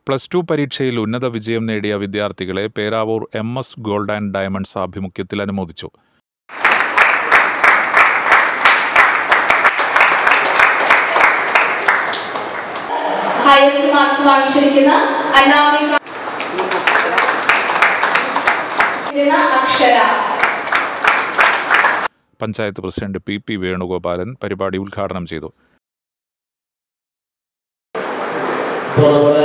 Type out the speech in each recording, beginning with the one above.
plus two പരീക്ഷയിൽ ഉന്നത വിജയം നേടിയ വിദ്യാർത്ഥികളെ Peravoor M S gold and diamonds ആഭിമുഖ്യത്തിൽ അനുമോദിച്ചു ഹയസ്റ്റ് മാർക്സ് വാങ്ങിച്ചിരിക്കുന്ന Anamika Akshara panchayat president P P Venugopalan പരിപാടി ഉദ്ഘാടനം ചെയ്തു ഇപ്പോൾ നമ്മുടെ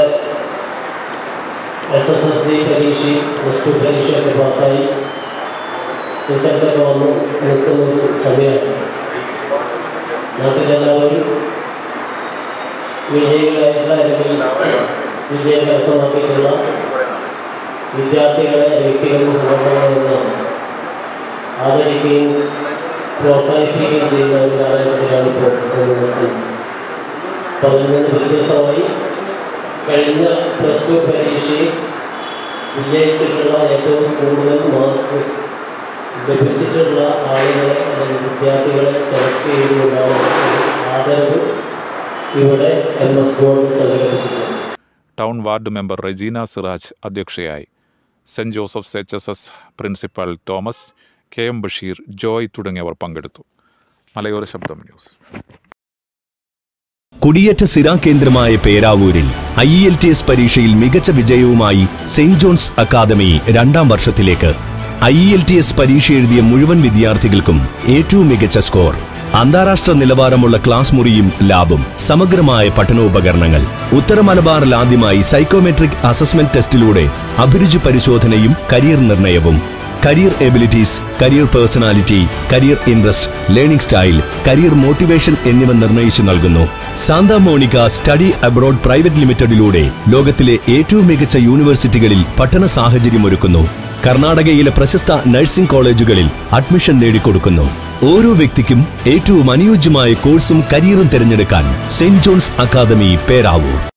എസ് എസ് എൽ സി പരീക്ഷയും പ്ലസ് ടു പരീക്ഷയൊക്കെ പാസ്സായി റിസൾട്ടൊക്കെ വന്ന് നിൽക്കുന്ന ഒരു സമയമാണ് നാട്ടിലെല്ലാവരും വിജയികളായിട്ടുള്ള അല്ലെങ്കിൽ വിജയം കരസ്ഥമാക്കിയിട്ടുള്ള വിദ്യാർത്ഥികളെ വ്യക്തികൾക്ക് സമർപ്പണമെന്ന് ആദരിക്കുകയും പ്രോത്സാഹിപ്പിക്കുകയും ചെയ്യുന്ന ഒരു കാലഘട്ടത്തിലാണ് ഇപ്പോൾ നിൽക്കുന്നത് അപ്പോൾ അതിൽ നിന്ന് വ്യത്യസ്തമായി കഴിഞ്ഞ പ്ലസ് ടു പരീക്ഷയിൽ വിജയിച്ചിട്ടുള്ള ഏറ്റവും കൂടുതൽ മാർക്ക് ലഭിച്ചിട്ടുള്ള ആളുകളെ അല്ലെങ്കിൽ വിദ്യാർത്ഥികളെ സെലക്ട് ചെയ്തുകൊണ്ടാണ് ഒരു ആദരവ് ഇവിടെ എം എസ് ഗോൾഡ് സംഘടിപ്പിച്ചിട്ടുള്ളത് town ward member Regina Siraj അധ്യക്ഷയായി saint Joseph's H S S principal Thomas K M Basheer Joy തുടങ്ങിയവർ പങ്കെടുത്തു മലയോര ശബ്ദം ന്യൂസ് കുടിയേറ്റ സ്ഥിരാകേന്ദ്രമായ പേരാവൂരിൽ I E L T S പരീക്ഷയിൽ മികച്ച വിജയവുമായി സെയിന്റ് ജോൺസ് അക്കാദമി രണ്ടാം വർഷത്തിലേക്ക് I E L T S പരീക്ഷ എഴുതിയ മുഴുവൻ വിദ്യാർത്ഥികൾക്കും ഏറ്റവും മികച്ച സ്കോർ അന്താരാഷ്ട്ര നിലവാരമുള്ള ക്ലാസ് മുറിയും ലാബും സമഗ്രമായ പഠനോപകരണങ്ങൾ ഉത്തര മലബാറിൽ ആദ്യമായി സൈക്കോമെട്രിക് അസസ്മെന്റ് ടെസ്റ്റിലൂടെ അഭിരുചി പരിശോധനയും കരിയർ നിർണയവും career abilities career personality career interest learning style career motivation എന്നിവ നിർണ്ണയിച്ചു നൽകുന്നു Santa Monica study abroad private ലിമിറ്റഡിലൂടെ ലോകത്തിലെ ഏറ്റവും മികച്ച യൂണിവേഴ്സിറ്റികളിൽ പഠന സാഹചര്യമൊരുക്കുന്നു കർണാടകയിലെ പ്രശസ്ത നഴ്സിംഗ് കോളേജുകളിൽ അഡ്മിഷൻ നേടിക്കൊടുക്കുന്നു ഓരോ വ്യക്തിക്കും ഏറ്റവും അനുയോജ്യമായ കോഴ്സും കരിയറും തിരഞ്ഞെടുക്കാൻ സെന്റ് ജോൺസ് അക്കാദമി പേരാവൂർ